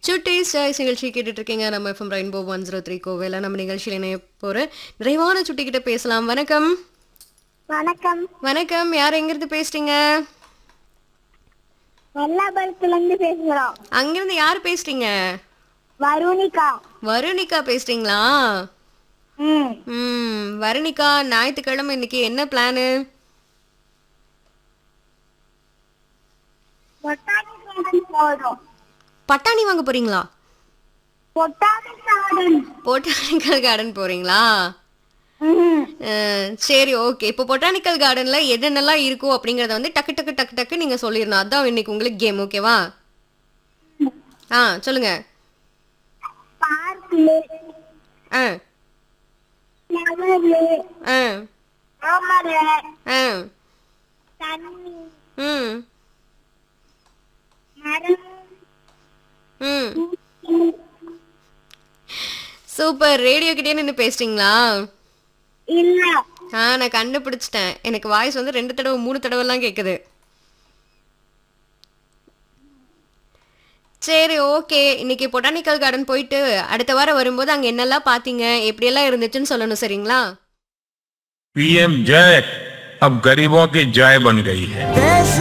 சுட்டீஸ் சாய்ஸ் நிகழ்ச்சி கேட்டுட்டு இருக்கீங்க நம்ம FM rainbow one zero three கோவில நம்ம நிகழ்ச்சியில் இணைய போற நிறைவான சுட்டி கிட்ட பேசலாம் வணக்கம் வணக்கம் வணக்கம் யார் எங்கிருந்து பேசுறீங்க வெள்ளாபுரத்துல இருந்து பேசுகிறோம் அங்கிருந்து யார் பேசுறீங்க வருணிகா வருணிகா பேசுறீங்களா ம் ம் வருணிகா ஞாயிற்றுக்கிழமை இன்னைக்கு என்ன பிளானு பொட்டானி கார்டன் போதும் பட்டாணி வாங்க போறீங்களா பொட்டானி கார்டன் பொட்டானிக்கல் கார்டன் போறீங்களா ம் அஹ், சரி ஓகே இப்போ பொட்டானிக்கல் கார்டன்ல என்னென்னலாம் இருக்கும் அப்படிங்கறத வந்து டக்கு டக்கு டக்கு டக்கு நீங்க சொல்லிடணும் அதான் இன்னைக்கு உங்களுக்கு கேம் ஓகேவா ஆ சொல்லுங்க பார்க்கு ஆ நகரு ஆ தாமரை ஆ தண்ணி ம் மரம் ம் சூப்பர் ரேடியோ கிட்டே நின்று பேசுறீங்களா இல்ல ஆ நான் கண்டுபிடிச்சிட்டேன் எனக்கு வாய்ஸ் வந்து ரெண்டு தடவை மூணு தடவைலாம் கேட்குது சரி ஓகே இன்னைக்கு பொட்டானிக்கல் கார்டன் போயிட்டு அடுத்த வாரம் வரும்போது அங்கே என்னெல்லாம் பார்த்தீங்க எப்படியெல்லாம் இருந்துச்சுன்னு சொல்லணும் சரிங்களா पीएम जय अब गरीबों की जय बन गई है